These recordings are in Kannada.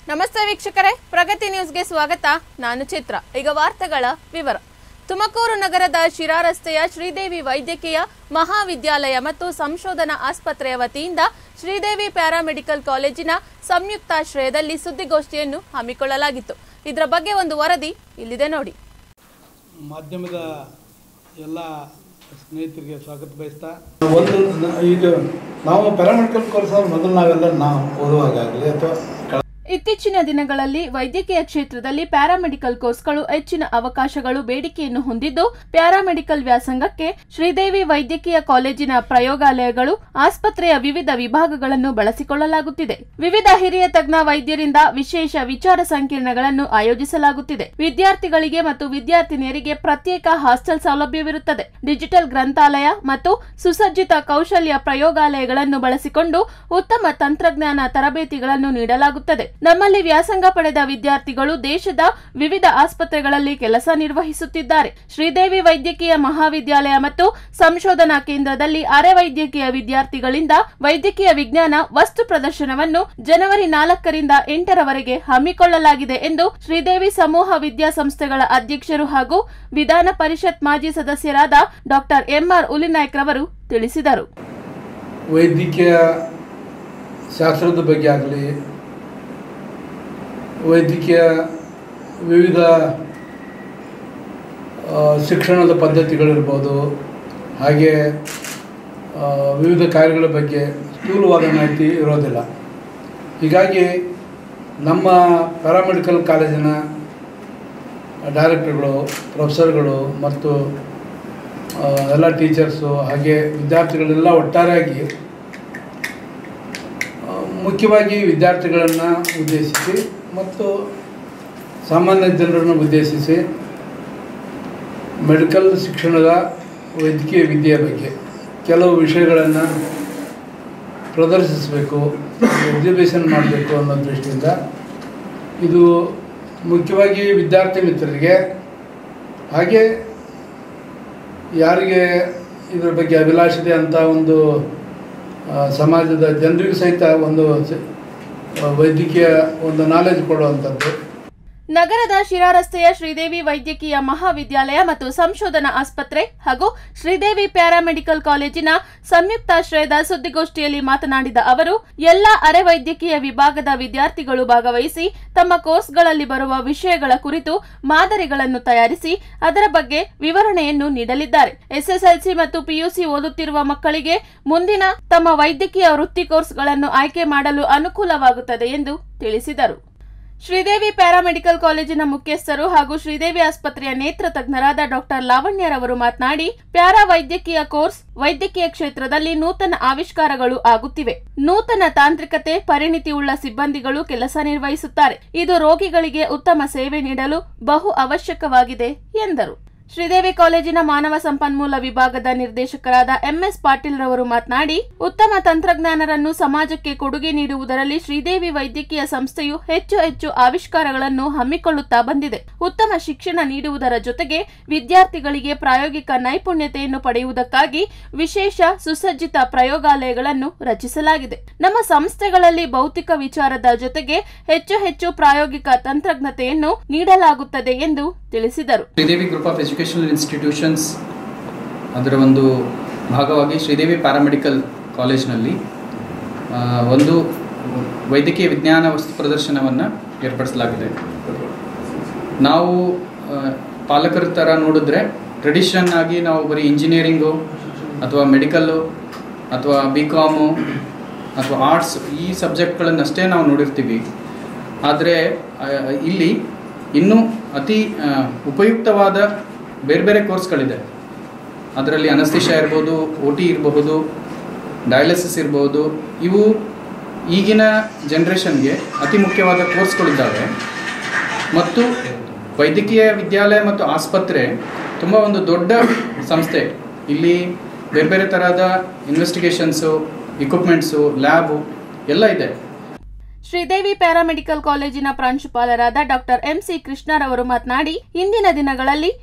ನಮಸ್ತೆ ವೀಕ್ಷಕರೇ ಪ್ರಗತಿ ನ್ಯೂಸ್ಗೆ ಸ್ವಾಗತ ನಾನು ಚಿತ್ರ ಈಗ ವಾರ್ತೆಗಳ ವಿವರ ತುಮಕೂರು ನಗರದ ಶಿರಾ ರಸ್ತೆಯ ಶ್ರೀದೇವಿ ವೈದ್ಯಕೀಯ ಮಹಾವಿದ್ಯಾಲಯ ಮತ್ತು ಸಂಶೋಧನಾ ಆಸ್ಪತ್ರೆಯ ವತಿಯಿಂದ ಶ್ರೀದೇವಿ ಪ್ಯಾರಾಮೆಡಿಕಲ್ ಕಾಲೇಜಿನ ಸಂಯುಕ್ತಾಶ್ರಯದಲ್ಲಿ ಸುದ್ದಿಗೋಷ್ಠಿಯನ್ನು ಹಮ್ಮಿಕೊಳ್ಳಲಾಗಿತ್ತು ಇದರ ಬಗ್ಗೆ ಒಂದು ವರದಿ ಇಲ್ಲಿದೆ ನೋಡಿ ಮಾಧ್ಯಮದ ಎಲ್ಲ ಸ್ನೇಹಿತರಿಗೆ ಸ್ವಾಗತ ಬಯಸ್ತಾ ಒಂದು ನ- ಇದು ನಾವು ಪ್ಯಾರಾಮೆಡಿಕಲ್ ಕೋರ್ಸ್ ಮೊದಲು ನಾವೆಲ್ಲ ನಾವು ಓದುವಾಗಲಿ ಅಥವಾ ಇತ್ತೀಚಿನ ದಿನಗಳಲ್ಲಿ ವೈದ್ಯಕೀಯ ಕ್ಷೇತ್ರದಲ್ಲಿ ಪ್ಯಾರಾಮೆಡಿಕಲ್ ಕೋರ್ಸ್ಗಳು ಹೆಚ್ಚಿನ ಅವಕಾಶಗಳು ಬೇಡಿಕೆಯನ್ನು ಹೊಂದಿದ್ದು ಪ್ಯಾರಾಮೆಡಿಕಲ್ ವ್ಯಾಸಂಗಕ್ಕೆ ಶ್ರೀದೇವಿ ವೈದ್ಯಕೀಯ ಕಾಲೇಜಿನ ಪ್ರಯೋಗಾಲಯಗಳು ಆಸ್ಪತ್ರೆಯ ವಿವಿಧ ವಿಭಾಗಗಳನ್ನು ಬಳಸಿಕೊಳ್ಳಲಾಗುತ್ತಿದೆ ವಿವಿಧ ಹಿರಿಯ ತಜ್ಞ ವೈದ್ಯರಿಂದ ವಿಶೇಷ ವಿಚಾರ ಸಂಕಿರಣಗಳನ್ನು ಆಯೋಜಿಸಲಾಗುತ್ತಿದೆ ವಿದ್ಯಾರ್ಥಿಗಳಿಗೆ ಮತ್ತು ವಿದ್ಯಾರ್ಥಿನಿಯರಿಗೆ ಪ್ರತ್ಯೇಕ ಹಾಸ್ಟೆಲ್ ಸೌಲಭ್ಯವಿರುತ್ತದೆ ಡಿಜಿಟಲ್ ಗ್ರಂಥಾಲಯ ಮತ್ತು ಸುಸಜ್ಜಿತ ಕೌಶಲ್ಯ ಪ್ರಯೋಗಾಲಯಗಳನ್ನು ಬಳಸಿಕೊಂಡು ಉತ್ತಮ ತಂತ್ರಜ್ಞಾನ ತರಬೇತಿಗಳನ್ನು ನೀಡಲಾಗುತ್ತದೆ ನಮ್ಮಲ್ಲಿ ವ್ಯಾಸಂಗ ಪಡೆದ ವಿದ್ಯಾರ್ಥಿಗಳು ದೇಶದ ವಿವಿಧ ಆಸ್ಪತ್ರೆಗಳಲ್ಲಿ ಕೆಲಸ ನಿರ್ವಹಿಸುತ್ತಿದ್ದಾರೆ ಶ್ರೀದೇವಿ ವೈದ್ಯಕೀಯ ಮಹಾವಿದ್ಯಾಲಯ ಮತ್ತು ಸಂಶೋಧನಾ ಕೇಂದ್ರದಲ್ಲಿ ಅರೆ ವೈದ್ಯಕೀಯ ವಿದ್ಯಾರ್ಥಿಗಳಿಂದ ವೈದ್ಯಕೀಯ ವಿಜ್ಞಾನ ವಸ್ತು ಪ್ರದರ್ಶನವನ್ನು ಜನವರಿ ನಾಲ್ಕರಿಂದ ಎಂಟರವರೆಗೆ ಹಮ್ಮಿಕೊಳ್ಳಲಾಗಿದೆ ಎಂದು ಶ್ರೀದೇವಿ ಸಮೂಹ ವಿದ್ಯಾಸಂಸ್ಥೆಗಳ ಅಧ್ಯಕ್ಷರು ಹಾಗೂ ವಿಧಾನ ಪರಿಷತ್ ಮಾಜಿ ಸದಸ್ಯರಾದ ಡಾಕ್ಟರ್ ಎಂಆರ್ ಉಲಿನಾಯ್ಕ್ ರವರು ತಿಳಿಸಿದರು ವೈದ್ಯಕೀಯ ಶಾಸ್ತ್ರದ ಬಗ್ಗೆ ಆಗಲಿ ವೈದ್ಯಕೀಯ ವಿವಿಧ ಆ, ಶಿಕ್ಷಣದ ಪದ್ಧತಿಗಳಿರ್ಬೋದು ಹಾಗೆ ಆ, ವಿವಿಧ ಕಾರ್ಯಗಳ ಬಗ್ಗೆ ಸ್ಥೂಲವಾದ ಮಾಹಿತಿ ಇರೋದಿಲ್ಲ ಹೀಗಾಗಿ ನಮ್ಮ ಪ್ಯಾರಾಮೆಡಿಕಲ್ ಕಾಲೇಜಿನ ಡೈರೆಕ್ಟರ್ಗಳು ಪ್ರೊಫೆಸರ್ಗಳು ಮತ್ತು ಆ, ಎಲ್ಲ ಟೀಚರ್ಸು ಹಾಗೆ ವಿದ್ಯಾರ್ಥಿಗಳೆಲ್ಲ ಒಟ್ಟಾರೆಯಾಗಿ ಆ, ಮುಖ್ಯವಾಗಿ ವಿದ್ಯಾರ್ಥಿಗಳನ್ನು ಉದ್ದೇಶಿಸಿ ಮತ್ತು ಸಾಮಾನ್ಯ ಜನರನ್ನು ಉದ್ದೇಶಿಸಿ ಮೆಡಿಕಲ್ ಶಿಕ್ಷಣದ ವೈದ್ಯಕೀಯ ವಿದ್ಯೆಯ ಬಗ್ಗೆ ಕೆಲವು ವಿಷಯಗಳನ್ನು ಪ್ರದರ್ಶಿಸಬೇಕು ಎಕ್ಸಿಬಿಷನ್ ಮಾಡಬೇಕು ಅನ್ನೋ ದೃಷ್ಟಿಯಿಂದ ಇದು ಮುಖ್ಯವಾಗಿ ವಿದ್ಯಾರ್ಥಿ ಮಿತ್ರರಿಗೆ ಹಾಗೆ ಯಾರಿಗೆ ಇದರ ಬಗ್ಗೆ ಅಭಿಲಾಷಿದೆ ಅಂತ ಒಂದು ಆ, ಸಮಾಜದ ಜನರಿಗೂ ಸಹಿತ ಒಂದು ಸ- ಆ, ವೈದ್ಯಕೀಯ ಒಂದು ನಾಲೆಜ್ ಕೊಡುವಂಥದ್ದು ನಗರದ ಶಿರಾ ರಸ್ತೆಯ ಶ್ರೀದೇವಿ ವೈದ್ಯಕೀಯ ಮಹಾವಿದ್ಯಾಲಯ ಮತ್ತು ಸಂಶೋಧನಾ ಆಸ್ಪತ್ರೆ ಹಾಗೂ ಶ್ರೀದೇವಿ ಪ್ಯಾರಾಮೆಡಿಕಲ್ ಕಾಲೇಜಿನ ಸಂಯುಕ್ತಾಶ್ರಯದ ಸುದ್ದಿಗೋಷ್ಠಿಯಲ್ಲಿ ಮಾತನಾಡಿದ ಅವರು ಎಲ್ಲಾ ಅರೆ ವೈದ್ಯಕೀಯ ವಿಭಾಗದ ವಿದ್ಯಾರ್ಥಿಗಳು ಭಾಗವಹಿಸಿ ತಮ್ಮ ಕೋರ್ಸ್ಗಳಲ್ಲಿ ಬರುವ ವಿಷಯಗಳ ಕುರಿತು ಮಾದರಿಗಳನ್ನು ತಯಾರಿಸಿ ಅದರ ಬಗ್ಗೆ ವಿವರಣೆಯನ್ನು ನೀಡಲಿದ್ದಾರೆ ಎಸ್ಎಸ್ಎಲ್ಸಿ ಮತ್ತು ಪಿಯುಸಿ ಓದುತ್ತಿರುವ ಮಕ್ಕಳಿಗೆ ಮುಂದಿನ ತಮ್ಮ ವೈದ್ಯಕೀಯ ವೃತ್ತಿ ಕೋರ್ಸ್ಗಳನ್ನು ಆಯ್ಕೆ ಮಾಡಲು ಅನುಕೂಲವಾಗುತ್ತದೆ ಎಂದು ತಿಳಿಸಿದರು ಶ್ರೀದೇವಿ ಪ್ಯಾರಾಮೆಡಿಕಲ್ ಕಾಲೇಜಿನ ಮುಖ್ಯಸ್ಥರು ಹಾಗೂ ಶ್ರೀದೇವಿ ಆಸ್ಪತ್ರೆಯ ನೇತ್ರ ತಜ್ಞರಾದ ಡಾಕ್ಟರ್ ಲಾವಣ್ಯರವರು ಮಾತನಾಡಿ ಪ್ಯಾರಾ ವೈದ್ಯಕೀಯ ಕೋರ್ಸ್ ವೈದ್ಯಕೀಯ ಕ್ಷೇತ್ರದಲ್ಲಿ ನೂತನ ಆವಿಷ್ಕಾರಗಳು ಆಗುತ್ತಿವೆ ನೂತನ ತಾಂತ್ರಿಕತೆ ಪರಿಣಿತಿ ಉಳ್ಳ ಸಿಬ್ಬಂದಿಗಳು ಕೆಲಸ ನಿರ್ವಹಿಸುತ್ತಾರೆ ಇದು ರೋಗಿಗಳಿಗೆ ಉತ್ತಮ ಸೇವೆ ನೀಡಲು ಬಹು ಅವಶ್ಯಕವಾಗಿದೆ ಎಂದರು ಶ್ರೀದೇವಿ ಕಾಲೇಜಿನ ಮಾನವ ಸಂಪನ್ಮೂಲ ವಿಭಾಗದ ನಿರ್ದೇಶಕರಾದ ಎಂಎಸ್ ಪಾಟೀಲ್ ರವರು ಮಾತನಾಡಿ ಉತ್ತಮ ತಂತ್ರಜ್ಞಾನರನ್ನು ಸಮಾಜಕ್ಕೆ ಕೊಡುಗೆ ನೀಡುವುದರಲ್ಲಿ ಶ್ರೀದೇವಿ ವೈದ್ಯಕೀಯ ಸಂಸ್ಥೆಯು ಹೆಚ್ಚು ಹೆಚ್ಚು ಆವಿಷ್ಕಾರಗಳನ್ನು ಹಮ್ಮಿಕೊಳ್ಳುತ್ತಾ ಬಂದಿದೆ ಉತ್ತಮ ಶಿಕ್ಷಣ ನೀಡುವುದರ ಜೊತೆಗೆ ವಿದ್ಯಾರ್ಥಿಗಳಿಗೆ ಪ್ರಾಯೋಗಿಕ ನೈಪುಣ್ಯತೆಯನ್ನು ಪಡೆಯುವುದಕ್ಕಾಗಿ ವಿಶೇಷ ಸುಸಜ್ಜಿತ ಪ್ರಯೋಗಾಲಯಗಳನ್ನು ರಚಿಸಲಾಗಿದೆ ನಮ್ಮ ಸಂಸ್ಥೆಗಳಲ್ಲಿ ಭೌತಿಕ ವಿಚಾರದ ಜೊತೆಗೆ ಹೆಚ್ಚು ಹೆಚ್ಚು ಪ್ರಾಯೋಗಿಕ ತಂತ್ರಜ್ಞತೆಯನ್ನು ನೀಡಲಾಗುತ್ತದೆ ಎಂದು ತಿಳಿಸಿದರು Sridevi group of educational institutions ಅದರ ಒಂದು ಭಾಗವಾಗಿ ಶ್ರೀದೇವಿ ಪ್ಯಾರಾಮೆಡಿಕಲ್ ಕಾಲೇಜ್ನಲ್ಲಿ ಆ, ಒಂದು ವೈದ್ಯಕೀಯ ವಿಜ್ಞಾನ ವಸ್ತು ಪ್ರದರ್ಶನವನ್ನು ಏರ್ಪಡಿಸಲಾಗಿದೆ ನಾವು ಆ, ಪಾಲಕರ ಥರ ನೋಡಿದ್ರೆ ಟ್ರೆಡಿಷನ್ ಆಗಿ ನಾವು ಬರೀ ಇಂಜಿನಿಯರಿಂಗು ಅಥವಾ ಮೆಡಿಕಲ್ಲು ಅಥವಾ ಬಿ ಕಾಮು ಅಥವಾ ಆರ್ಟ್ಸ್ ಈ ಸಬ್ಜೆಕ್ಟ್ಗಳನ್ನಷ್ಟೇ ನಾವು ನೋಡಿರ್ತೀವಿ ಆದರೆ ಆ, ಇಲ್ಲಿ ಇನ್ನೂ ಅತಿ ಆ, ಉಪಯುಕ್ತವಾದ ಬೇರೆ ಬೇರೆ ಕೋರ್ಸ್ಗಳಿದೆ ಅದರಲ್ಲಿ ಅನಸ್ತಿಷ ಇರ್ಬೋದು ಒ ಟಿ ಇರಬಹುದು ಡಯಾಲಿಸಿಸ್ ಇರ್ಬೋದು ಇವು ಈಗಿನ ಜನ್ರೇಷನ್ಗೆ ಅತಿ ಮುಖ್ಯವಾದ ಕೋರ್ಸ್ಗಳಿದ್ದಾವೆ ಮತ್ತು ವೈದ್ಯಕೀಯ ವಿದ್ಯಾಲಯ ಮತ್ತು ಆಸ್ಪತ್ರೆ ತುಂಬ ಒಂದು ದೊಡ್ಡ ಸಂಸ್ಥೆ ಇಲ್ಲಿ ಬೇರೆ ಬೇರೆ ಥರದ ಇನ್ವೆಸ್ಟಿಗೇಷನ್ಸು ಇಕ್ವಿಪ್ಮೆಂಟ್ಸು ಲ್ಯಾಬು ಎಲ್ಲ ಇದೆ ಶ್ರೀದೇವಿ ಪ್ಯಾರಾಮೆಡಿಕಲ್ ಕಾಲೇಜಿನ ಪ್ರಾಂಶುಪಾಲರಾದ ಡಾಕ್ಟರ್ ಎಂಸಿ ಕೃಷ್ಣರವರು ಮಾತನಾಡಿ ಇಂದಿನ ದಿನಗಳಲ್ಲಿ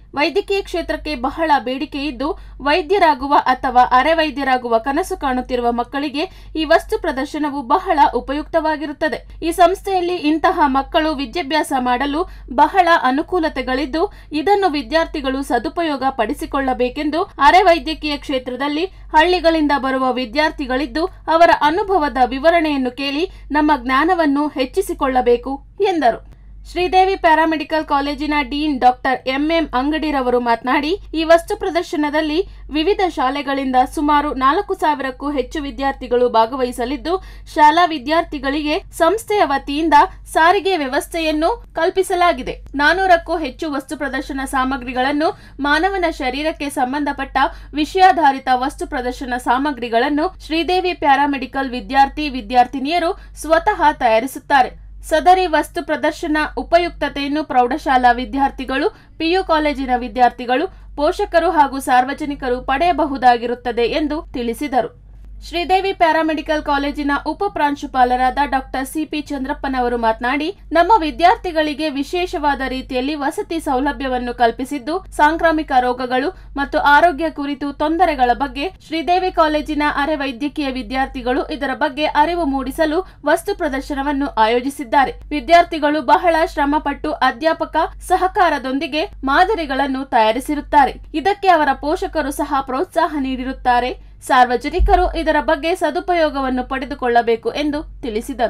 ವೈದ್ಯಕೀಯ ಕ್ಷೇತ್ರಕ್ಕೆ ಬಹಳ ಬೇಡಿಕೆ ಇದ್ದು ವೈದ್ಯರಾಗುವ ಅಥವಾ ಅರೆ ವೈದ್ಯರಾಗುವ ಕನಸು ಕಾಣುತ್ತಿರುವ ಮಕ್ಕಳಿಗೆ ಈ ವಸ್ತು ಪ್ರದರ್ಶನವು ಬಹಳ ಉಪಯುಕ್ತವಾಗಿರುತ್ತದೆ ಈ ಸಂಸ್ಥೆಯಲ್ಲಿ ಇಂತಹ ಮಕ್ಕಳು ವಿದ್ಯಾಭ್ಯಾಸ ಮಾಡಲು ಬಹಳ ಅನುಕೂಲತೆಗಳಿದ್ದು ಇದನ್ನು ವಿದ್ಯಾರ್ಥಿಗಳು ಸದುಪಯೋಗ ಪಡಿಸಿಕೊಳ್ಳಬೇಕೆಂದು ಅರೆ ವೈದ್ಯಕೀಯ ಕ್ಷೇತ್ರದಲ್ಲಿ ಹಳ್ಳಿಗಳಿಂದ ಬರುವ ವಿದ್ಯಾರ್ಥಿಗಳಿದ್ದು ಅವರ ಅನುಭವದ ವಿವರಣೆಯನ್ನು ಕೇಳಿ ನಮ್ಮ ಜ್ಞಾನವನ್ನು ಹೆಚ್ಚಿಸಿಕೊಳ್ಳಬೇಕು ಎಂದರು ಶ್ರೀದೇವಿ ಪ್ಯಾರಾಮೆಡಿಕಲ್ ಕಾಲೇಜಿನ ಡೀನ್ ಡಾಕ್ಟರ್ ಎಂಎಂ ಅಂಗಡಿರವರು ಮಾತನಾಡಿ ಈ ವಸ್ತು ಪ್ರದರ್ಶನದಲ್ಲಿ ವಿವಿಧ ಶಾಲೆಗಳಿಂದ ಸುಮಾರು ನಾಲ್ಕು ಸಾವಿರಕ್ಕೂ ಹೆಚ್ಚು ವಿದ್ಯಾರ್ಥಿಗಳು ಭಾಗವಹಿಸಲಿದ್ದು ಶಾಲಾ ವಿದ್ಯಾರ್ಥಿಗಳಿಗೆ ಸಂಸ್ಥೆಯ ವತಿಯಿಂದ ಸಾರಿಗೆ ವ್ಯವಸ್ಥೆಯನ್ನು ಕಲ್ಪಿಸಲಾಗಿದೆ ನಾನೂರಕ್ಕೂ ಹೆಚ್ಚು ವಸ್ತು ಪ್ರದರ್ಶನ ಸಾಮಗ್ರಿಗಳನ್ನು ಮಾನವನ ಶರೀರಕ್ಕೆ ಸಂಬಂಧಪಟ್ಟ ವಿಷಯಾಧಾರಿತ ವಸ್ತು ಪ್ರದರ್ಶನ ಸಾಮಗ್ರಿಗಳನ್ನು ಶ್ರೀದೇವಿ ಪ್ಯಾರಾಮೆಡಿಕಲ್ ವಿದ್ಯಾರ್ಥಿ ವಿದ್ಯಾರ್ಥಿನಿಯರು ಸ್ವತಃ ತಯಾರಿಸುತ್ತಾರೆ ಸದರಿ ವಸ್ತು ಪ್ರದರ್ಶನ ಉಪಯುಕ್ತತೆಯನ್ನು ಪ್ರೌಢಶಾಲಾ ವಿದ್ಯಾರ್ಥಿಗಳು ಪಿಯು ಕಾಲೇಜಿನ ವಿದ್ಯಾರ್ಥಿಗಳು ಪೋಷಕರು ಹಾಗೂ ಸಾರ್ವಜನಿಕರು ಪಡೆಯಬಹುದಾಗಿರುತ್ತದೆ ಎಂದು ತಿಳಿಸಿದರು ಶ್ರೀದೇವಿ ಪ್ಯಾರಾಮೆಡಿಕಲ್ ಕಾಲೇಜಿನ ಉಪ ಪ್ರಾಂಶುಪಾಲರಾದ ಡಾಕ್ಟರ್ ಸಿಪಿ ಚಂದ್ರಪ್ಪನವರು ಮಾತನಾಡಿ ನಮ್ಮ ವಿದ್ಯಾರ್ಥಿಗಳಿಗೆ ವಿಶೇಷವಾದ ರೀತಿಯಲ್ಲಿ ವಸತಿ ಸೌಲಭ್ಯವನ್ನು ಕಲ್ಪಿಸಿದ್ದು ಸಾಂಕ್ರಾಮಿಕ ರೋಗಗಳು ಮತ್ತು ಆರೋಗ್ಯ ಕುರಿತು ತೊಂದರೆಗಳ ಬಗ್ಗೆ ಶ್ರೀದೇವಿ ಕಾಲೇಜಿನ ಅರೆ ವೈದ್ಯಕೀಯ ವಿದ್ಯಾರ್ಥಿಗಳು ಇದರ ಬಗ್ಗೆ ಅರಿವು ಮೂಡಿಸಲು ವಸ್ತು ಪ್ರದರ್ಶನವನ್ನು ಆಯೋಜಿಸಿದ್ದಾರೆ ವಿದ್ಯಾರ್ಥಿಗಳು ಬಹಳ ಶ್ರಮಪಟ್ಟು ಅಧ್ಯಾಪಕ ಸಹಕಾರದೊಂದಿಗೆ ಮಾದರಿಗಳನ್ನು ತಯಾರಿಸಿರುತ್ತಾರೆ ಇದಕ್ಕೆ ಅವರ ಪೋಷಕರು ಸಹ ಪ್ರೋತ್ಸಾಹ ನೀಡಿರುತ್ತಾರೆ ಸಾರ್ವಜನಿಕರು ಇದರ ಬಗ್ಗೆ ಸದುಪಯೋಗವನ್ನು ಪಡೆದುಕೊಳ್ಳಬೇಕು ಎಂದು ತಿಳಿಸಿದರು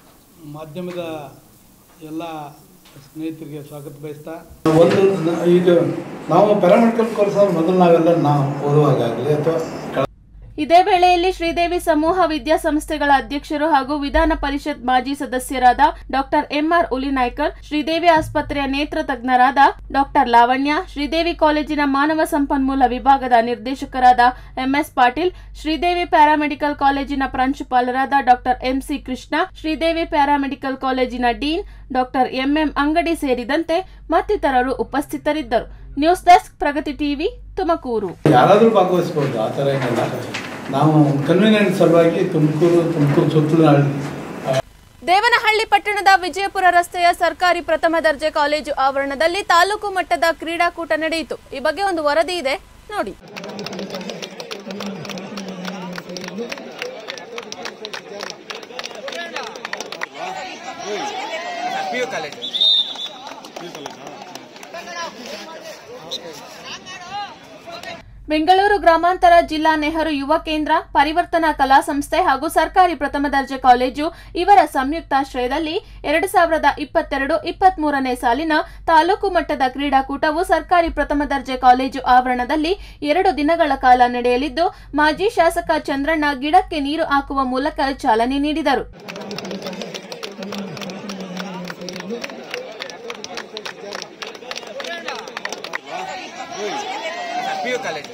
ಮಾಧ್ಯಮದ ಎಲ್ಲ ಸ್ನೇಹಿತರಿಗೆ ಸ್ವಾಗತ ಬಯಸ್ತಾ ಒಂದು ನ- ಇದು ನಾವು ಪ್ಯಾರಾಮೆಡಿಕಲ್ ಕೋರ್ಸ್ ಮೊದಲು ನಾವೆಲ್ಲ ನಾವು ಓದುವಾಗಲಿ ಅಥವಾ ಇದೇ ವೇಳೆಯಲ್ಲಿ ಶ್ರೀದೇವಿ ಸಮೂಹ ವಿದ್ಯಾಸಂಸ್ಥೆಗಳ ಅಧ್ಯಕ್ಷರು ಹಾಗೂ ವಿಧಾನ ಪರಿಷತ್ ಮಾಜಿ ಸದಸ್ಯರಾದ ಡಾಕ್ಟರ್ ಎಂಆರ್ ಉಲಿನಾಯ್ಕರ್ ಶ್ರೀದೇವಿ ಆಸ್ಪತ್ರೆಯ ನೇತ್ರ ತಜ್ಞರಾದ ಡಾಕ್ಟರ್ ಲಾವಣ್ಯ ಶ್ರೀದೇವಿ ಕಾಲೇಜಿನ ಮಾನವ ಸಂಪನ್ಮೂಲ ವಿಭಾಗದ ನಿರ್ದೇಶಕರಾದ ಎಂಎಸ್ ಪಾಟೀಲ್ ಶ್ರೀದೇವಿ ಪ್ಯಾರಾಮೆಡಿಕಲ್ ಕಾಲೇಜಿನ ಪ್ರಾಂಶುಪಾಲರಾದ doctor MC Krishna Sridevi paramedical ಕಾಲೇಜಿನ ಡೀನ್ ಡಾಕ್ಟರ್ ಎಂಎಂ ಅಂಗಡಿ ಸೇರಿದಂತೆ ಮತ್ತಿತರರು ಉಪಸ್ಥಿತರಿದ್ದರು news desk Pragati TV Tumakuru ಯಾರಾದರೂ ಭಾಗವಹಿಸ್ಬೋದು ಆ ಥರ ಏನಿಲ್ಲ ನಾವು ಕನ್ವೀನಿಯಂಟ್ ಸಲುವಾಗಿ ತುಮಕೂರು ತುಮಕೂರು ಸುತ್ತಲೂ ಹಳ್ಳಿ ದೇವನಹಳ್ಳಿ ಪಟ್ಟಣದ ವಿಜಯಪುರ ರಸ್ತೆಯ ಸರ್ಕಾರಿ ಪ್ರಥಮ ದರ್ಜೆ ಕಾಲೇಜು ಆವರಣದಲ್ಲಿ ತಾಲೂಕು ಮಟ್ಟದ ಕ್ರೀಡಾಕೂಟ ನಡೆಯಿತು ಈ ಬಗ್ಗೆ ಒಂದು ವರದಿ ಇದೆ ನೋಡಿ ಬೆಂಗಳೂರು ಗ್ರಾಮಾಂತರ ಜಿಲ್ಲಾ ನೆಹರು ಯುವ ಕೇಂದ್ರ ಪರಿವರ್ತನಾ ಕಲಾ ಸಂಸ್ಥೆ ಹಾಗೂ ಸರ್ಕಾರಿ ಪ್ರಥಮ ದರ್ಜೆ ಕಾಲೇಜು ಇವರ ಸಂಯುಕ್ತಾಶ್ರಯದಲ್ಲಿ ಎರಡು ಸಾವಿರದ ಇಪ್ಪತ್ತೆರಡು ಇಪ್ಪತ್ತ್ ಮೂರನೇ ಸಾಲಿನ ತಾಲೂಕು ಮಟ್ಟದ ಕ್ರೀಡಾಕೂಟವು ಸರ್ಕಾರಿ ಪ್ರಥಮ ದರ್ಜೆ ಕಾಲೇಜು ಆವರಣದಲ್ಲಿ ಎರಡು ದಿನಗಳ ಕಾಲ ನಡೆಯಲಿದ್ದು ಮಾಜಿ ಶಾಸಕ ಚಂದ್ರಣ್ಣ ಗಿಡಕ್ಕೆ ನೀರು ಹಾಕುವ ಮೂಲಕ ಚಾಲನೆ ನೀಡಿದರು ಪಿಯು ಕಾಲೇಜ್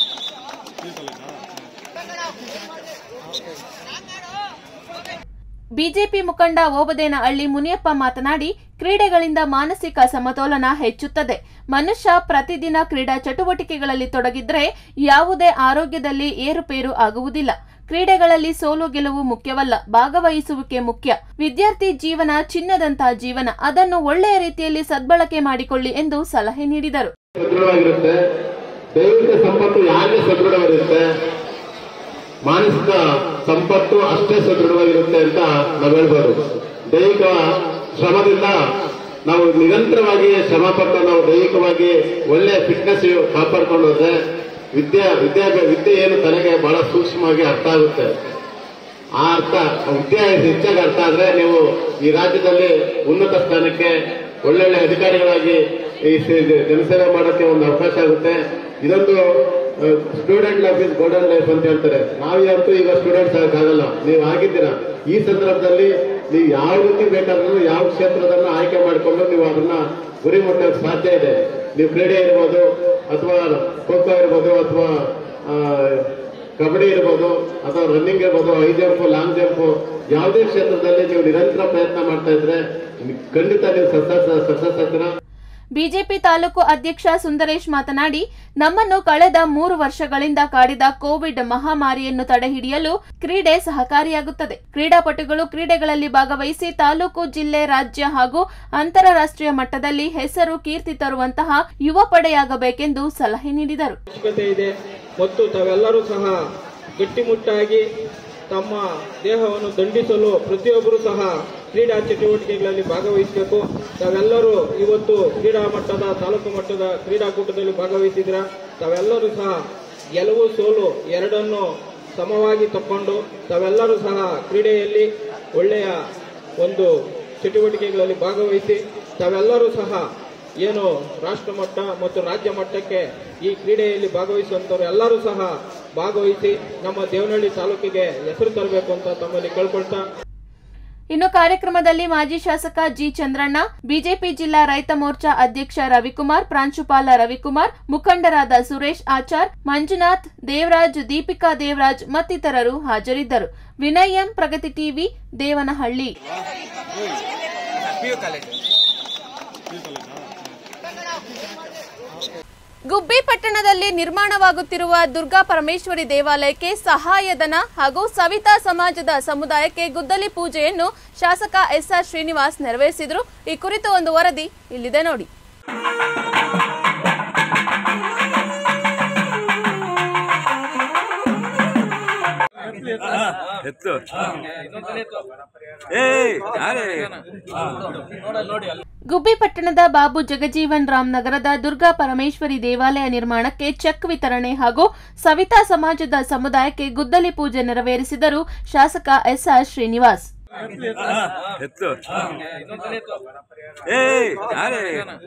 ಬಿಜೆಪಿ ಮುಖಂಡ ಓಬದೇನಹಳ್ಳಿ ಮುನಿಯಪ್ಪ ಮಾತನಾಡಿ ಕ್ರೀಡೆಗಳಿಂದ ಮಾನಸಿಕ ಸಮತೋಲನ ಹೆಚ್ಚುತ್ತದೆ ಮನುಷ್ಯ ಪ್ರತಿದಿನ ಕ್ರೀಡಾ ಚಟುವಟಿಕೆಗಳಲ್ಲಿ ತೊಡಗಿದ್ರೆ ಯಾವುದೇ ಆರೋಗ್ಯದಲ್ಲಿ ಏರುಪೇರು ಆಗುವುದಿಲ್ಲ ಕ್ರೀಡೆಗಳಲ್ಲಿ ಸೋಲು ಗೆಲುವು ಮುಖ್ಯವಲ್ಲ ಭಾಗವಹಿಸುವಿಕೆ ಮುಖ್ಯ ವಿದ್ಯಾರ್ಥಿ ಜೀವನ ಚಿನ್ನದಂತ ಜೀವನ ಅದನ್ನು ಒಳ್ಳೆಯ ರೀತಿಯಲ್ಲಿ ಸದ್ಬಳಕೆ ಮಾಡಿಕೊಳ್ಳಿ ಎಂದು ಸಲಹೆ ನೀಡಿದರು ಸದೃಢವಾಗಿರುತ್ತೆ ದೈವಿಕ ಸಂಪತ್ತು ಯಾರಿಗೆ ಸದೃಢವಾಗಿರುತ್ತೆ ಮಾನಸಿಕ ಸಂಪತ್ತು ಅಷ್ಟೇ ಸದೃಢವಾಗಿರುತ್ತೆ ಅಂತ ನಾವು ಹೇಳ್ಬೋದು ದೈಹಿಕ ಶ್ರಮದಿಂದ ನಾವು ನಿರಂತರವಾಗಿ ಶ್ರಮ ಪಟ್ಟು ನಾವು ದೈಹಿಕವಾಗಿ ಒಳ್ಳೆಯ ಫಿಟ್ನೆಸ್ ಕಾಪಾಡ್ಕೊಂಡು ಹೋದ್ರೆ ವಿದ್ಯಾ ವಿದ್ಯಾಭ್ಯಾಸ ವಿದ್ಯೆ ಏನು ತನಗೆ ಬಹಳ ಸೂಕ್ಷ್ಮವಾಗಿ ಅರ್ಥ ಆಗುತ್ತೆ ಆ ಅರ್ಥ ವಿದ್ಯೆ ಹೆಚ್ಚಾಗಿ ಅರ್ಥ ಆದ್ರೆ ನೀವು ಈ ರಾಜ್ಯದಲ್ಲಿ ಉನ್ನತ ಸ್ಥಾನಕ್ಕೆ ಒಳ್ಳೊಳ್ಳೆ ಅಧಿಕಾರಿಗಳಾಗಿ ಈ ಸೇ- ಜನಸೇವೆ ಮಾಡೋಕ್ಕೆ ಒಂದು ಅವಕಾಶ ಆಗುತ್ತೆ ಇದೊಂದು student life is golden life ಅಂತ ಹೇಳ್ತಾರೆ ನಾವ್ಯಾವತ್ತೂ ಈಗ ಸ್ಟೂಡೆಂಟ್ಸ್ ಆಗಲ್ಲ ನೀವು ಆಗಿದ್ದೀರಾ ಈ ಸಂದರ್ಭದಲ್ಲಿ ನೀವು ಯಾವ ರೀತಿ ಬೇಕಾದ್ರೂ ಯಾವ ಕ್ಷೇತ್ರದನ್ನ ಆಯ್ಕೆ ಮಾಡಿಕೊಂಡು ನೀವು ಅದನ್ನ ಗುರಿ ಮುಟ್ಟೋಕೆ ಸಾಧ್ಯ ಇದೆ ನೀವು ಕ್ರೀಡೆ ಇರ್ಬೋದು ಅಥವಾ ಖೋ ಖೋ ಇರ್ಬೋದು ಅಥವಾ ಆ, ಕಬಡ್ಡಿ ಇರ್ಬೋದು ಅಥವಾ ರನ್ನಿಂಗ್ ಇರ್ಬೋದು ಹೈ ಜಂಪ್ ಲಾಂಗ್ ಜಂಪ್ ಯಾವುದೇ ಕ್ಷೇತ್ರದಲ್ಲಿ ನೀವು ನಿರಂತರ ಪ್ರಯತ್ನ ಮಾಡ್ತಾ ಇದ್ರೆ ಖಂಡಿತ ನೀವು ಸಕ್ಸಸ್ ಸಕ್ಸಸ್ ಆಗ್ತೀರಾ ಬಿಜೆಪಿ ತಾಲೂಕು ಅಧ್ಯಕ್ಷ ಸುಂದರೇಶ್ ಮಾತನಾಡಿ ನಮ್ಮನ್ನು ಕಳೆದ ಮೂರು ವರ್ಷಗಳಿಂದ ಕಾಡಿದ ಕೋವಿಡ್ ಮಹಾಮಾರಿಯನ್ನು ತಡೆಹಿಡಿಯಲು ಕ್ರೀಡೆ ಸಹಕಾರಿಯಾಗುತ್ತದೆ ಕ್ರೀಡಾಪಟುಗಳು ಕ್ರೀಡೆಗಳಲ್ಲಿ ಭಾಗವಹಿಸಿ ತಾಲೂಕು ಜಿಲ್ಲೆ ರಾಜ್ಯ ಹಾಗೂ ಅಂತಾರಾಷ್ಟ್ರೀಯ ಮಟ್ಟದಲ್ಲಿ ಹೆಸರು ಕೀರ್ತಿ ತರುವಂತಹ ಯುವ ಪಡೆಯಾಗಬೇಕೆಂದು ಸಲಹೆ ನೀಡಿದರು ಅವಶ್ಯಕತೆ ಇದೆ ಮತ್ತು ತಾವೆಲ್ಲರೂ ಸಹ ಗಟ್ಟಿಮುಟ್ಟಾಗಿ ತಮ್ಮ ದೇಹವನ್ನು ದಂಡಿಸಲು ಪ್ರತಿಯೊಬ್ಬರೂ ಸಹ ಕ್ರೀಡಾ ಚಟುವಟಿಕೆಗಳಲ್ಲಿ ಭಾಗವಹಿಸಬೇಕು ತಾವೆಲ್ಲರೂ ಇವತ್ತು ಕ್ರೀಡಾ ಮಟ್ಟದ ತಾಲೂಕು ಮಟ್ಟದ ಕ್ರೀಡಾಕೂಟದಲ್ಲಿ ಭಾಗವಹಿಸಿದ್ರ ತಾವೆಲ್ಲರೂ ಸಹ ಗೆಲುವು ಸೋಲು ಎರಡನ್ನು ಸಮವಾಗಿ ತಕ್ಕೊಂಡು ತಾವೆಲ್ಲರೂ ಸಹ ಕ್ರೀಡೆಯಲ್ಲಿ ಒಳ್ಳೆಯ ಒಂದು ಚಟುವಟಿಕೆಗಳಲ್ಲಿ ಭಾಗವಹಿಸಿ ತಾವೆಲ್ಲರೂ ಸಹ ಏನು ರಾಷ್ಟ್ರ ಮಟ್ಟ ಮತ್ತು ರಾಜ್ಯ ಮಟ್ಟಕ್ಕೆ ಈ ಕ್ರೀಡೆಯಲ್ಲಿ ಭಾಗವಹಿಸುವಂತವರು ಎಲ್ಲರೂ ಸಹ ಭಾಗವಹಿಸಿ ನಮ್ಮ ದೇವನಹಳ್ಳಿ ತಾಲೂಕಿಗೆ ಹೆಸರು ತರಬೇಕು ಅಂತ ತಮ್ಮಲ್ಲಿ ಕೇಳ್ಕೊಳ್ತಾ ಇನ್ನು ಕಾರ್ಯಕ್ರಮದಲ್ಲಿ ಮಾಜಿ ಶಾಸಕ ಜಿ ಚಂದ್ರಣ್ಣ ಬಿಜೆಪಿ ಜಿಲ್ಲಾ ರೈತ ಮೋರ್ಚಾ ಅಧ್ಯಕ್ಷ ರವಿಕುಮಾರ್ ಪ್ರಾಂಶುಪಾಲ ರವಿಕುಮಾರ್ ಮುಖಂಡರಾದ ಸುರೇಶ್ ಆಚಾರ್ ಮಂಜುನಾಥ್ ದೇವರಾಜ್ ದೀಪಿಕಾ ದೇವರಾಜ್ ಮತ್ತಿತರರು ಹಾಜರಿದ್ದರು ವಿನಯ್ ಎಂ ಪ್ರಗತಿ ಟಿವಿ ದೇವನಹಳ್ಳಿ ಗುಬ್ಬಿ ಪಟ್ಟಣದಲ್ಲಿ ನಿರ್ಮಾಣವಾಗುತ್ತಿರುವ ದುರ್ಗಾ ಪರಮೇಶ್ವರಿ ದೇವಾಲಯಕ್ಕೆ ಸಹಾಯಧನ ಹಾಗೂ ಸವಿತಾ ಸಮಾಜದ ಸಮುದಾಯಕ್ಕೆ ಗುದ್ದಲಿ ಪೂಜೆಯನ್ನು ಶಾಸಕ ಎಸ್ಆರ್ ಶ್ರೀನಿವಾಸ್ ನೆರವೇರಿಸಿದರು ಈ ಕುರಿತು ಒಂದು ವರದಿ ಇಲ್ಲಿದೆ ನೋಡಿ ಎತ್ತು ಏಯ್ ಯಾರೇ ಗುಬ್ಬಿ ಪಟ್ಟಣದ ಬಾಬು ಜಗಜೀವನ್ ರಾಮ್ ನಗರದ ದುರ್ಗಾ ಪರಮೇಶ್ವರಿ ದೇವಾಲಯ ನಿರ್ಮಾಣಕ್ಕೆ ಚೆಕ್ ವಿತರಣೆ ಹಾಗೂ ಸವಿತಾ ಸಮಾಜದ ಸಮುದಾಯಕ್ಕೆ ಗುದ್ದಲಿ ಪೂಜೆ ನೆರವೇರಿಸಿದರು ಶಾಸಕ ಎಸ್ಆರ್ ಶ್ರೀನಿವಾಸ್ ಎತ್ತು ಏಯ್ ಯಾರೇ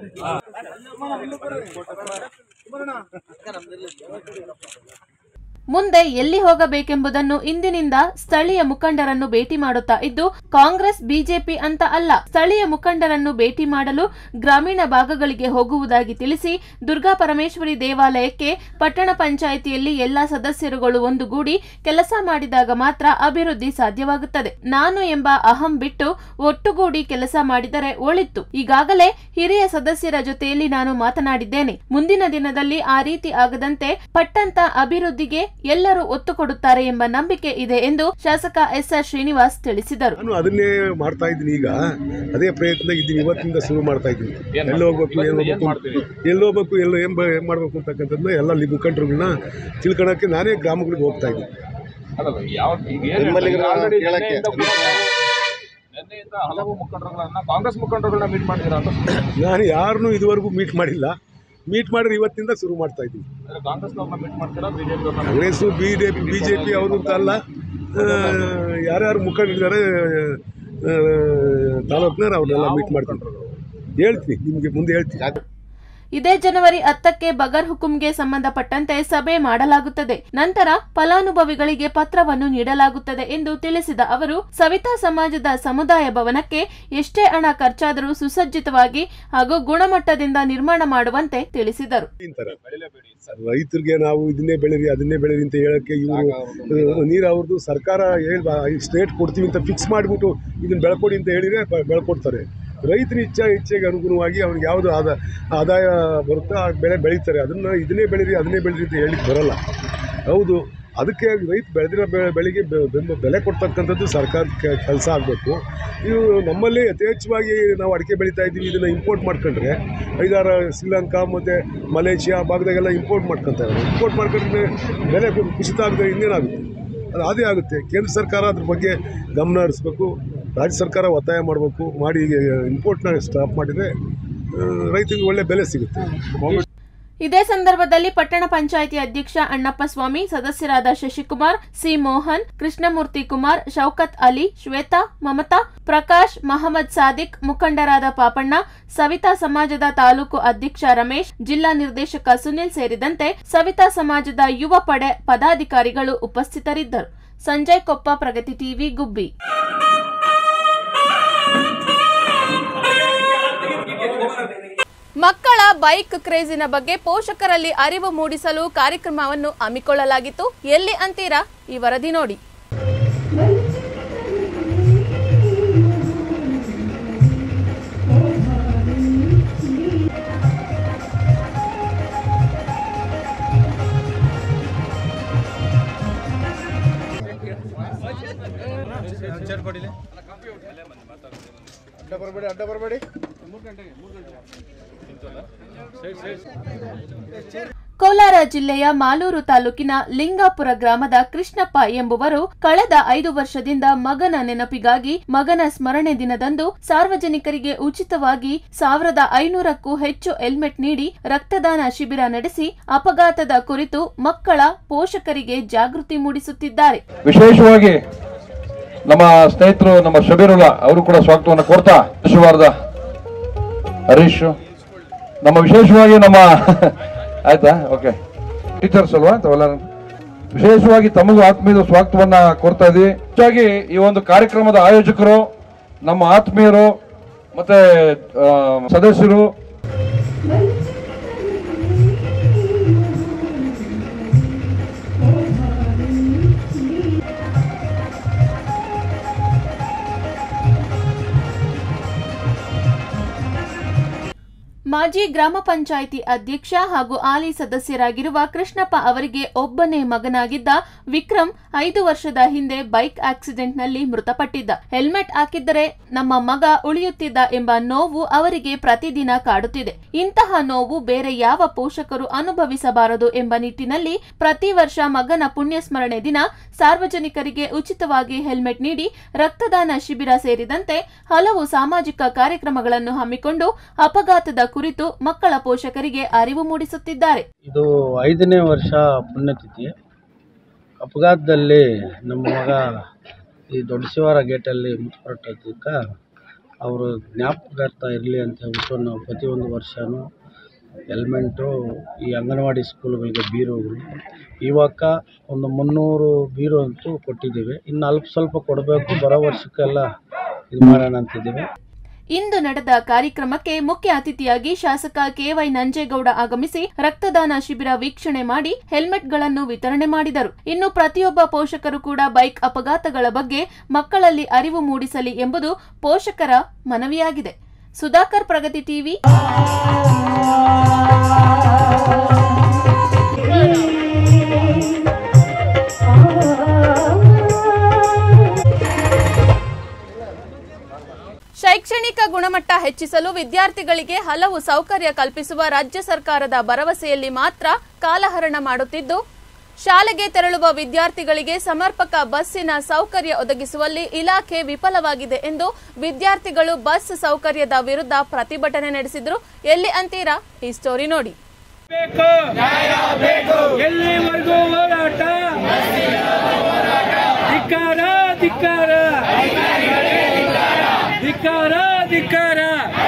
ಮುಂದೆ ಎಲ್ಲಿ ಹೋಗಬೇಕೆಂಬುದನ್ನು ಇಂದಿನಿಂದ ಸ್ಥಳೀಯ ಮುಖಂಡರನ್ನು ಭೇಟಿ ಮಾಡುತ್ತಾ ಇದ್ದು ಕಾಂಗ್ರೆಸ್ ಬಿಜೆಪಿ ಅಂತ ಅಲ್ಲ ಸ್ಥಳೀಯ ಮುಖಂಡರನ್ನು ಭೇಟಿ ಮಾಡಲು ಗ್ರಾಮೀಣ ಭಾಗಗಳಿಗೆ ಹೋಗುವುದಾಗಿ ತಿಳಿಸಿ ದುರ್ಗಾ ಪರಮೇಶ್ವರಿ ದೇವಾಲಯಕ್ಕೆ ಪಟ್ಟಣ ಪಂಚಾಯಿತಿಯಲ್ಲಿ ಎಲ್ಲಾ ಸದಸ್ಯರುಗಳು ಒಂದುಗೂಡಿ ಕೆಲಸ ಮಾಡಿದಾಗ ಮಾತ್ರ ಅಭಿವೃದ್ಧಿ ಸಾಧ್ಯವಾಗುತ್ತದೆ ನಾನು ಎಂಬ ಅಹಂ ಬಿಟ್ಟು ಒಟ್ಟುಗೂಡಿ ಕೆಲಸ ಮಾಡಿದರೆ ಒಳಿತು ಈಗಾಗಲೇ ಹಿರಿಯ ಸದಸ್ಯರ ಜೊತೆಯಲ್ಲಿ ನಾನು ಮಾತನಾಡಿದ್ದೇನೆ ಮುಂದಿನ ದಿನದಲ್ಲಿ ಆ ರೀತಿ ಆಗದಂತೆ ಪಟ್ಟಂತ ಅಭಿವೃದ್ಧಿಗೆ ಎಲ್ಲರೂ ಒತ್ತು ಕೊಡುತ್ತಾರೆ ಎಂಬ ನಂಬಿಕೆ ಇದೆ ಎಂದು ಶಾಸಕ ಎಸ್ಆರ್ ಶ್ರೀನಿವಾಸ್ ತಿಳಿಸಿದರು ನಾನು ಅದನ್ನೇ ಮಾಡ್ತಾ ಇದ್ದೀನಿ ಈಗ ಅದೇ ಪ್ರಯತ್ನ ಇದ್ದೀನಿ ಇವತ್ತಿಂದ ಶುರು ಮಾಡ್ತಾ ಇದ್ದೀನಿ ಎಲ್ಲಿ ಹೋಗ್ಬೇಕು ಏನು ಹೋಗ್ಬೇಕು ಎಲ್ಲಿ ಹೋಗ್ಬೇಕು ಎಲ್ಲ ಏನು ಬ- ಏನ್ ಮಾಡ್ಬೇಕು ಅಂತಕ್ಕಂಥದ್ದನ್ನ ಎಲ್ಲ ಅಲ್ಲಿ ಮುಖಂಡರುಗಳನ್ನ ತಿಳ್ಕೊಳಕ್ಕೆ ನಾನೇ ಗ್ರಾಮಗಳಿಗೆ ಹೋಗ್ತಾ ಇದ್ದೀನಿ ನಿನ್ನೆಯಿಂದ ಹಲವು ಮುಖಂಡರುಗಳನ್ನ ಕಾಂಗ್ರೆಸ್ ಮುಖಂಡರುಗಳನ್ನ ಮೀಟ್ ಮಾಡಿದ್ದೀರಾ ಅಂತ ನಾನು ಯಾರನ್ನೂ ಇದುವರೆಗೂ ಮೀಟ್ ಮಾಡಿಲ್ಲ ಮೀಟ್ ಮಾಡಿದ್ರೆ ಇವತ್ತಿಂದ ಶುರು ಮಾಡ್ತಾ ಇದ್ದೀನಿ ಅಂದ್ರೆ ಕಾಂಗ್ರೆಸ್ನವ್ರನ್ನ ಮೀಟ್ ಮಾಡ್ತೀರಾ BJP Congress B J P B J P ಅವರು ಅಂತ ಅಲ್ಲ ಆ, ಯಾರ್ಯಾರು ಮುಖಂಡರಿದ್ದಾರೆ ಆ, ತಾಲೂಕ್ನವ್ರು ಅವ್ರನ್ನೆಲ್ಲ ಮೀಟ್ ಮಾಡ್ತೀನಿ ಹೇಳ್ತೀನಿ ನಿಮಗೆ ಮುಂದೆ ಹೇಳ್ತೀನಿ ಇದೇ ಜನವರಿ ಹತ್ತಕ್ಕೆ ಬಗರ್ ಹುಕುಂಗೆ ಸಂಬಂಧಪಟ್ಟಂತೆ ಸಭೆ ಮಾಡಲಾಗುತ್ತದೆ ನಂತರ ಫಲಾನುಭವಿಗಳಿಗೆ ಪತ್ರವನ್ನು ನೀಡಲಾಗುತ್ತದೆ ಎಂದು ತಿಳಿಸಿದ ಅವರು ಸವಿತಾ ಸಮಾಜದ ಸಮುದಾಯ ಭವನಕ್ಕೆ ಎಷ್ಟೇ ಹಣ ಖರ್ಚಾದರೂ ಸುಸಜ್ಜಿತವಾಗಿ ಹಾಗೂ ಗುಣಮಟ್ಟದಿಂದ ನಿರ್ಮಾಣ ಮಾಡುವಂತೆ ತಿಳಿಸಿದರು ತಿಂತಾರೆ ರೈತರಿಗೆ ನಾವು ಇದನ್ನೇ ಬೆಳೀರಿ ಅದನ್ನೇ ಬೆಳೀರಿ ಅಂತ ಹೇಳಕ್ಕೆ ಇವರು ನೀರು ಅವ್ರದ್ದು ಸರ್ಕಾರ ಹೇಳ್ಬಾ ಸ್ಟೇಟ್ ಕೊಡ್ತೀವಿ ಅಂತ ಫಿಕ್ಸ್ ಮಾಡಿಬಿಟ್ಟು ಇದನ್ನ ಬೆಳ್ಕೊಡಿ ಅಂತ ಹೇಳಿದ್ರೆ ಬ- ಬೆಳ್ಕೊಡ್ತಾರೆ ರೈತರ ಇಚ್ಛೆ ಇಚ್ಛೆಗೆ ಅನುಗುಣವಾಗಿ ಅವ್ನಿಗೆ ಯಾವುದು ಆದ ಆದಾಯ ಬರುತ್ತೋ ಆ ಬೆಳೆ ಬೆಳೀತಾರೆ ಅದನ್ನು ಇದನ್ನೇ ಬೆಳೀರಿ ಅದನ್ನೇ ಬೆಳೀರಿ ಅಂತ ಹೇಳಿಕ್ಕೆ ಬರಲ್ಲ ಹೌದು ಅದಕ್ಕೆ ರೈತ ಬೆಳೆದಿರೋ ಬೆ- ಬೆಳೆಗೆ ಬೆ- ಬೆಂಬ ಬೆಲೆ ಕೊಡ್ತಕ್ಕಂಥದ್ದು ಸರ್ಕಾರದ ಕೆಲಸ ಆಗಬೇಕು ಇವು ನಮ್ಮಲ್ಲಿ ಯಥೇಚ್ಛವಾಗಿ ನಾವು ಅಡಿಕೆ ಬೆಳೀತಾ ಇದ್ದೀವಿ ಇದನ್ನು ಇಂಪೋರ್ಟ್ ಮಾಡ್ಕೊಂಡ್ರೆ ಐದಾರು ಶ್ರೀಲಂಕಾ ಮತ್ತು ಮಲೇಷಿಯಾ ಭಾಗದಾಗೆಲ್ಲ ಇಂಪೋರ್ಟ್ ಮಾಡ್ಕೊತಾರೆ ಇಂಪೋರ್ಟ್ ಮಾಡ್ಕೊಂಡ್ರೆ ಬೆಲೆ ಕು- ಕುಸಿತ ಆಗದೆ ಇನ್ನೇನಾಗುತ್ತೆ ಅದು ಅದೇ ಆಗುತ್ತೆ ಕೇಂದ್ರ ಸರ್ಕಾರ ಅದ್ರ ಬಗ್ಗೆ ಗಮನ ಹರಿಸ್ಬೇಕು ರಾಜ್ಯ ಸರ್ಕಾರ ಒತ್ತಾಯ ಮಾಡಬೇಕು ಮಾಡಿ ಇಂಪೋರ್ಟ್ನ ಸ್ಟಾಪ್ ಮಾಡಿದರೆ ರೈತರಿಗೆ ಒಳ್ಳೆ ಬೆಲೆ ಸಿಗುತ್ತೆ ಇದೇ ಸಂದರ್ಭದಲ್ಲಿ ಪಟ್ಟಣ ಪಂಚಾಯಿತಿ ಅಧ್ಯಕ್ಷ ಅಣ್ಣಪ್ಪ ಸ್ವಾಮಿ ಸದಸ್ಯರಾದ ಶಶಿಕುಮಾರ್ ಸಿ ಮೋಹನ್ ಕೃಷ್ಣಮೂರ್ತಿ ಕುಮಾರ್ ಶೌಕತ್ ಅಲಿ ಶ್ವೇತಾ ಮಮತಾ ಪ್ರಕಾಶ್ ಮಹಮ್ಮದ್ ಸಾದಿಕ್ ಮುಖಂಡರಾದ ಪಾಪಣ್ಣ ಸವಿತಾ ಸಮಾಜದ ತಾಲೂಕು ಅಧ್ಯಕ್ಷ ರಮೇಶ್ ಜಿಲ್ಲಾ ನಿರ್ದೇಶಕ ಸುನಿಲ್ ಸೇರಿದಂತೆ ಸವಿತಾ ಸಮಾಜದ ಯುವ ಪಡೆ ಪದಾಧಿಕಾರಿಗಳು ಉಪಸ್ಥಿತರಿದ್ದರು ಸಂಜಯ್ ಕೊಪ್ಪ ಪ್ರಗತಿ ಟಿವಿ ಗುಬ್ಬಿ ಮಕ್ಕಳ ಬೈಕ್ ಕ್ರೇಜಿನ ಬಗ್ಗೆ ಪೋಷಕರಲ್ಲಿ ಅರಿವು ಮೂಡಿಸಲು ಕಾರ್ಯಕ್ರಮವನ್ನು ಹಮ್ಮಿಕೊಳ್ಳಲಾಗಿತ್ತು ಎಲ್ಲಿ ಅಂತೀರಾ ಈ ವರದಿ ನೋಡಿ ಬರಬೇಡಿ ಅಡ್ಡ ಬರಬೇಡಿ ಕೋಲಾರ ಜಿಲ್ಲೆಯ ಮಾಲೂರು ತಾಲೂಕಿನ ಲಿಂಗಾಪುರ ಗ್ರಾಮದ ಕೃಷ್ಣಪ್ಪ ಎಂಬುವರು ಕಳೆದ ಐದು ವರ್ಷದಿಂದ ಮಗನ ನೆನಪಿಗಾಗಿ ಮಗನ ಸ್ಮರಣೆ ದಿನದಂದು ಸಾರ್ವಜನಿಕರಿಗೆ ಉಚಿತವಾಗಿ ಸಾವಿರದ ಐನೂರಕ್ಕೂ ಹೆಚ್ಚು ಹೆಲ್ಮೆಟ್ ನೀಡಿ ರಕ್ತದಾನ ಶಿಬಿರ ನಡೆಸಿ ಅಪಘಾತದ ಕುರಿತು ಮಕ್ಕಳ ಪೋಷಕರಿಗೆ ಜಾಗೃತಿ ಮೂಡಿಸುತ್ತಿದ್ದಾರೆ ವಿಶೇಷವಾಗಿ ನಮ್ಮ ಸ್ನೇಹಿತರು ನಮ್ಮ ಶಬೀರುಲ್ಲಾ ಅವರು ಕೂಡ ಸ್ವಾಗತವನ್ನು ಕೋರ್ತಾ ವಿಶ್ವವಾರದ ಹರೀಶ್ ನಮ್ಮ ವಿಶೇಷವಾಗಿ ನಮ್ಮ ಆಯ್ತಾ ಓಕೆ ಟೀಚರ್ಸ್ ಅಲ್ವಾ ತಾವೆಲ್ಲ ವಿಶೇಷವಾಗಿ ತಮಗೂ ಆತ್ಮೀಯದ ಸ್ವಾಗತವನ್ನ ಕೋರ್ತಾ ಇದ್ವಿ ಹೆಚ್ಚಾಗಿ ಈ ಒಂದು ಕಾರ್ಯಕ್ರಮದ ಆಯೋಜಕರು ನಮ್ಮ ಆತ್ಮೀಯರು ಮತ್ತೆ ಆ, ಸದಸ್ಯರು ಮಾಜಿ ಗ್ರಾಮ ಪಂಚಾಯಿತಿ ಅಧ್ಯಕ್ಷ ಹಾಗೂ ಹಾಲಿ ಸದಸ್ಯರಾಗಿರುವ ಕೃಷ್ಣಪ್ಪ ಅವರಿಗೆ ಒಬ್ಬನೇ ಮಗನಾಗಿದ್ದ ವಿಕ್ರಮ್ ಐದು ವರ್ಷದ ಹಿಂದೆ ಬೈಕ್ ಆಕ್ಸಿಡೆಂಟ್ನಲ್ಲಿ ಮೃತಪಟ್ಟಿದ್ದ ಹೆಲ್ಮೆಟ್ ಹಾಕಿದ್ದರೆ ನಮ್ಮ ಮಗ ಉಳಿಯುತ್ತಿದ್ದ ಎಂಬ ನೋವು ಅವರಿಗೆ ಪ್ರತಿದಿನ ಕಾಡುತ್ತಿದೆ ಇಂತಹ ನೋವು ಬೇರೆ ಯಾವ ಪೋಷಕರು ಅನುಭವಿಸಬಾರದು ಎಂಬ ನಿಟ್ಟಿನಲ್ಲಿ ಪ್ರತಿ ವರ್ಷ ಮಗನ ಪುಣ್ಯಸ್ಮರಣೆ ದಿನ ಸಾರ್ವಜನಿಕರಿಗೆ ಉಚಿತವಾಗಿ ಹೆಲ್ಮೆಟ್ ನೀಡಿ ರಕ್ತದಾನ ಶಿಬಿರ ಸೇರಿದಂತೆ ಹಲವು ಸಾಮಾಜಿಕ ಕಾರ್ಯಕ್ರಮಗಳನ್ನು ಹಮ್ಮಿಕೊಂಡು ಅಪಘಾತದ ಕುರಿತು ಮಕ್ಕಳ ಪೋಷಕರಿಗೆ ಅರಿವು ಮೂಡಿಸುತ್ತಿದ್ದಾರೆ ಇದು ಐದನೇ ವರ್ಷ ಪುಣ್ಯತಿಥಿ ಅಪಘಾತದಲ್ಲಿ ನಮ್ಮ ಮಗ ಈ ದೊಡ್ಡ ಶಿವಾರ ಗೇಟಲ್ಲಿ ಮೃತಪಟ್ಟದಕ್ಕೆ ಅವರು ಜ್ಞಾಪಕಾರ್ಥ ಇರಲಿ ಅಂತ ಹೇಳ್ಬಿಟ್ಟು ನಾವು ಪ್ರತಿಯೊಂದು ವರ್ಷವೂ ಹೆಲ್ಮೆಂಟು ಈ ಅಂಗನವಾಡಿ ಸ್ಕೂಲ್ಗಳಿಗೆ ಬೀರುಗಳು ಇವಾಗ ಒಂದು ಮುನ್ನೂರು ಬೀರು ಅಂತೂ ಕೊಟ್ಟಿದ್ದೀವಿ ಇನ್ನು ಅಲ್ಪ ಸ್ವಲ್ಪ ಕೊಡಬೇಕು ಬರೋ ವರ್ಷಕ್ಕೆಲ್ಲ ಇದು ಮಾಡೋಣ ಅಂತಿದ್ದೀವಿ ಇಂದು ನಡೆದ ಕಾರ್ಯಕ್ರಮಕ್ಕೆ ಮುಖ್ಯ ಅತಿಥಿಯಾಗಿ ಶಾಸಕ ಕೆವೈ ನಂಜೇಗೌಡ ಆಗಮಿಸಿ ರಕ್ತದಾನ ಶಿಬಿರ ವೀಕ್ಷಣೆ ಮಾಡಿ ಹೆಲ್ಮೆಟ್ಗಳನ್ನು ವಿತರಣೆ ಮಾಡಿದರು ಇನ್ನು ಪ್ರತಿಯೊಬ್ಬ ಪೋಷಕರು ಕೂಡ ಬೈಕ್ ಅಪಘಾತಗಳ ಬಗ್ಗೆ ಮಕ್ಕಳಲ್ಲಿ ಅರಿವು ಮೂಡಿಸಲಿ ಎಂಬುದು ಪೋಷಕರ ಮನವಿಯಾಗಿದೆ ಸುಧಾಕರ್ ಪ್ರಗತಿ ಟಿವಿ ಶೈಕ್ಷಣಿಕ ಗುಣಮಟ್ಟ ಹೆಚ್ಚಿಸಲು ವಿದ್ಯಾರ್ಥಿಗಳಿಗೆ ಹಲವು ಸೌಕರ್ಯ ಕಲ್ಪಿಸುವ ರಾಜ್ಯ ಸರ್ಕಾರದ ಭರವಸೆಯಲ್ಲಿ ಮಾತ್ರ ಕಾಲಹರಣ ಮಾಡುತ್ತಿದ್ದು ಶಾಲೆಗೆ ತೆರಳುವ ವಿದ್ಯಾರ್ಥಿಗಳಿಗೆ ಸಮರ್ಪಕ ಬಸ್ಸಿನ ಸೌಕರ್ಯ ಒದಗಿಸುವಲ್ಲಿ ಇಲಾಖೆ ವಿಫಲವಾಗಿದೆ ಎಂದು ವಿದ್ಯಾರ್ಥಿಗಳು ಬಸ್ ಸೌಕರ್ಯದ ವಿರುದ್ಧ ಪ್ರತಿಭಟನೆ ನಡೆಸಿದ್ರು ಎಲ್ಲಿ ಅಂತೀರಾ ಈ ಸ್ಟೋರಿ ನೋಡಿ ಎಲ್ಲಿವರೆಗೂ ಹೋರಾಟ ಧಿಕ್ಕಾರ ಧಿಕ್ಕಾರ ಧಿಕ್ಕಾರ ಧಿಕ್ಕಾರ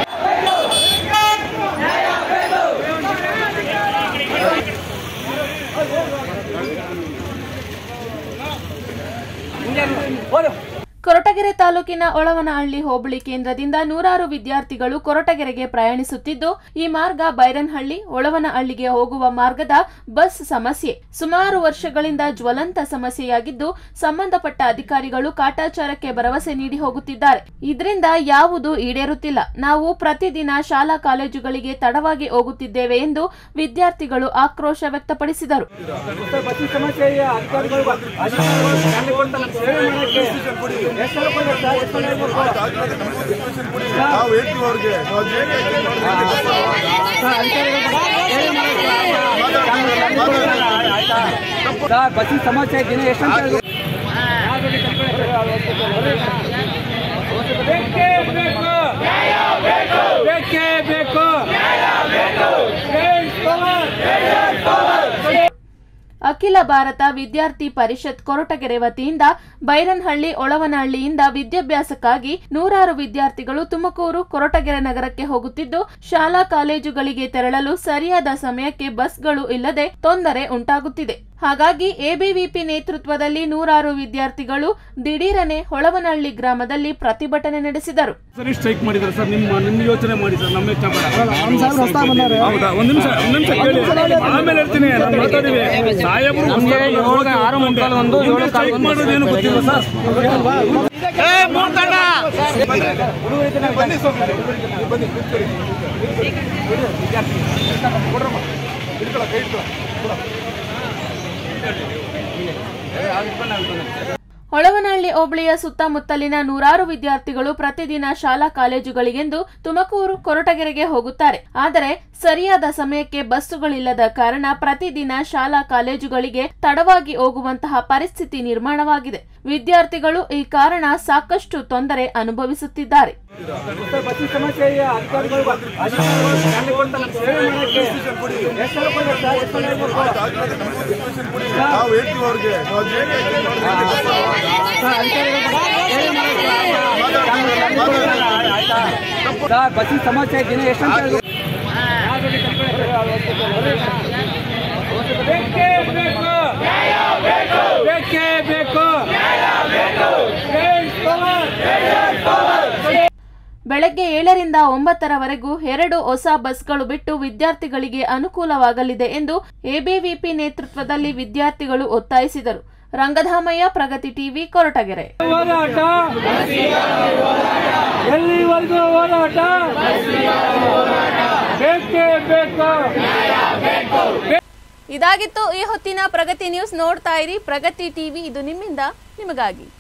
ಕೊರಟಗೆರೆ ತಾಲೂಕಿನ ಒಳವನಹಳ್ಳಿ ಹೋಬಳಿ ಕೇಂದ್ರದಿಂದ ನೂರಾರು ವಿದ್ಯಾರ್ಥಿಗಳು ಕೊರಟಗೆರೆಗೆ ಪ್ರಯಾಣಿಸುತ್ತಿದ್ದು ಈ ಮಾರ್ಗ ಬೈರನ್ಹಳ್ಳಿ ಒಳವನಹಳ್ಳಿಗೆ ಹೋಗುವ ಮಾರ್ಗದ ಬಸ್ ಸಮಸ್ಯೆ ಸುಮಾರು ವರ್ಷಗಳಿಂದ ಜ್ವಲಂತ ಸಮಸ್ಯೆಯಾಗಿದ್ದು ಸಂಬಂಧಪಟ್ಟ ಅಧಿಕಾರಿಗಳು ಕಾಟಾಚಾರಕ್ಕೆ ಭರವಸೆ ನೀಡಿ ಹೋಗುತ್ತಿದ್ದಾರೆ ಇದರಿಂದ ಯಾವುದು ಈಡೇರುತ್ತಿಲ್ಲ ನಾವು ಪ್ರತಿದಿನ ಶಾಲಾ ಕಾಲೇಜುಗಳಿಗೆ ತಡವಾಗಿ ಹೋಗುತ್ತಿದ್ದೇವೆ ಎಂದು ವಿದ್ಯಾರ್ಥಿಗಳು ಆಕ್ರೋಶ ವ್ಯಕ್ತಪಡಿಸಿದರು ಬಸ್ ಸಮಸ್ಯೆ ಅಧಿಕಾರಿಗಳು ಅಧಿಕಾರಿಗಳು ಶಾಲೆ ಕೊಟ್ಟು ನಮ್ಮ ಸೇವೆ ಮಾಡಕ್ಕೆ ಎಷ್ಟು ರೂಪಾಯಿ ಬೇಕು? ಎಷ್ಟು ರೂಪಾಯಿ ಬೇಕು? ನಾವು ಹೇಳ್ತೀವಿ ಅವ್ರಿಗೆ ಸರ್, ಬಸ್ಸಿನ ಸಮಸ್ಯೆ ದಿನ ಎಷ್ಟು ಅಂತ ಹೇಳಿ? ಬೇಕೇ ಬೇಕು ಬೇಕೇ ಬೇಕು Change power. ಅಖಿಲ ಭಾರತ ವಿದ್ಯಾರ್ಥಿ ಪರಿಷತ್ ಕೊರಟಗೆರೆ ವತಿಯಿಂದ ಬೈರನ್ಹಳ್ಳಿ ಒಳವನಹಳ್ಳಿಯಿಂದ ವಿದ್ಯಾಭ್ಯಾಸಕ್ಕಾಗಿ ನೂರಾರು ವಿದ್ಯಾರ್ಥಿಗಳು ತುಮಕೂರು ಕೊರಟಗೆರೆ ನಗರಕ್ಕೆ ಹೋಗುತ್ತಿದ್ದು ಶಾಲಾ ಕಾಲೇಜುಗಳಿಗೆ ತೆರಳಲು ಸರಿಯಾದ ಸಮಯಕ್ಕೆ ಬಸ್ಗಳು ಇಲ್ಲದೆ ತೊಂದರೆ ಉಂಟಾಗುತ್ತಿದೆ ಹಾಗಾಗಿ ಎಬಿವಿಪಿ ನೇತೃತ್ವದಲ್ಲಿ ನೂರಾರು ವಿದ್ಯಾರ್ಥಿಗಳು ದಿಢೀರನೆ ಹೊಳವನಹಳ್ಳಿ ಗ್ರಾಮದಲ್ಲಿ ಪ್ರತಿಭಟನೆ ನಡೆಸಿದರು ಸರಿ ಸ್ಟ್ರೈಕ್ ಮಾಡಿದ್ದಾರೆ ಸರ್ ನಿಮ್ಮ ನಿಮ್ಮ ಯೋಚನೆ ಮಾಡಿ ಸರ್ ನಮ್ಮ ಯೋಚನೆ ಬೇಡ. ಹೌದಾ ಒಂದ್ ನಿಮಿಷ ಒಂದ್ ನಿಮಿಷ ಕೇಳಿ ಆಮೇಲೆ ಹೇಳ್ತೀನಿ ನಾನು ಮಾತಾಡಿವಿ ಸಾಹೇಬರು ಸ್ಟ್ರೈಕ್ ಮಾಡೋದೇನು ಗೊತ್ತಿಲ್ಲ ಸರ್ ಬನ್ನಿ ಸ್ವಾಮಿ ಬನ್ನಿ ಕೂತ್ಕೊಳ್ಳಿ. ಕೊಡ್ರಮ್ಮ ಹಿಡ್ಕೊಳ ಕೈ ಹಿಡ್ಕೊಳ ಹೊಳವನಹಳ್ಳಿ ಹೋಬಳಿಯ ಸುತ್ತಮುತ್ತಲಿನ ನೂರಾರು ವಿದ್ಯಾರ್ಥಿಗಳು ಪ್ರತಿದಿನ ಶಾಲಾ ಕಾಲೇಜುಗಳಿಗೆಂದು ತುಮಕೂರು ಕೊರಟಗೆರೆಗೆ ಹೋಗುತ್ತಾರೆ ಆದರೆ ಸರಿಯಾದ ಸಮಯಕ್ಕೆ ಬಸ್ಸುಗಳಿಲ್ಲದ ಕಾರಣ ಪ್ರತಿದಿನ ಶಾಲಾ ಕಾಲೇಜುಗಳಿಗೆ ತಡವಾಗಿ ಹೋಗುವಂತಹ ಪರಿಸ್ಥಿತಿ ನಿರ್ಮಾಣವಾಗಿದೆ ವಿದ್ಯಾರ್ಥಿಗಳು ಈ ಕಾರಣ ಸಾಕಷ್ಟು ತೊಂದರೆ ಅನುಭವಿಸುತ್ತಿದ್ದಾರೆ ಸರ್ ಬಸ್ಸಿನ ಸಮಸ್ಯೆ ಇದೆ ಅಧಿಕಾರಿಗಳು ಅಧಿಕಾರಿಗಳು ಶಾಲೆ ಕೊಟ್ಟು ನಮ್ಮ ಸೇವೆ ಮಾಡಕ್ಕೆ ಎಷ್ಟು ಜನ ಬಂದಿದ್ದಾರೆ ಸರ್? ಎಷ್ಟು ಜನ ಇರ್ಬೇಕು? ನಾವು ಹೇಳ್ತೀವಿ ಅವ್ರಿಗೆ ಸರ್ ಬಸ್ಸಿನ ಸಮಸ್ಯೆ ದಿನ ಎಷ್ಟು ಅಂತ ಹೇಳ್ಬೇಕು? ಬೇಕೇ ಬೇಕು ಬೇಕೇ ಬೇಕು Change power. ಬೆಳಗ್ಗೆ ಏಳರಿಂದ ಒಂಬತ್ತರವರೆಗೂ ಎರಡು ಹೊಸ ಬಸ್ಗಳು ಬಿಟ್ಟು ವಿದ್ಯಾರ್ಥಿಗಳಿಗೆ ಅನುಕೂಲವಾಗಲಿದೆ ಎಂದು ಎಬಿವಿಪಿ ನೇತೃತ್ವದಲ್ಲಿ ವಿದ್ಯಾರ್ಥಿಗಳು ಒತ್ತಾಯಿಸಿದರು ರಂಗಧಾಮಯ್ಯ ಪ್ರಗತಿ ಟಿವಿ ಕೊರಟಗೆರೆ ಹೋರಾಟ ಎಲ್ಲಿವರೆಗೂ ಹೋರಾಟ ಬೇಕೇ ಬೇಕು ಇದಾಗಿತ್ತು ಈ ಹೊತ್ತಿನ ಪ್ರಗತಿ ನ್ಯೂಸ್ ನೋಡ್ತಾ ಇರಿ ಪ್ರಗತಿ ಟಿವಿ ಇದು ನಿಮ್ಮಿಂದ ನಿಮಗಾಗಿ